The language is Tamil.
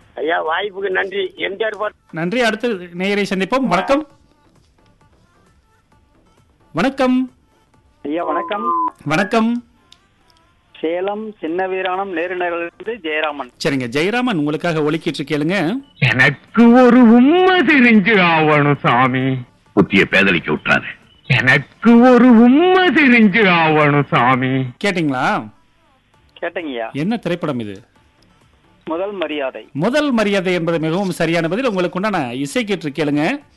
ஐயா வாய்ப்புக்கு நன்றி எம்ஜிஆர் பாட்டு நன்றி அடுத்த நேயரை சந்திப்போம் வணக்கம் வணக்கம் ஐயா வணக்கம் வணக்கம் சேலம் சின்ன வீராணம் நேருநகரிலிருந்து ஜெயராமன் சரிங்க ஜெயராமன் உங்களுக்காக ஒலிக்கிட்டு கேளுங்க எனக்கு ஒரு உண்மை தெரிஞ்சு ஆவணும் சாமி புத்திய பேதலிக்க விட்டாரு எனக்கு ஒரு உண்மை தெரிஞ்சு ஆவணும் சாமி கேட்டிங்களா கேட்டங்கய்யா என்ன திரைப்படம் இது முதல் மரியாதை முதல் மரியாதை என்பது மிகவும் சரியான பதில் உங்களுக்கு உண்டான இசை கேட்டு கேளுங்க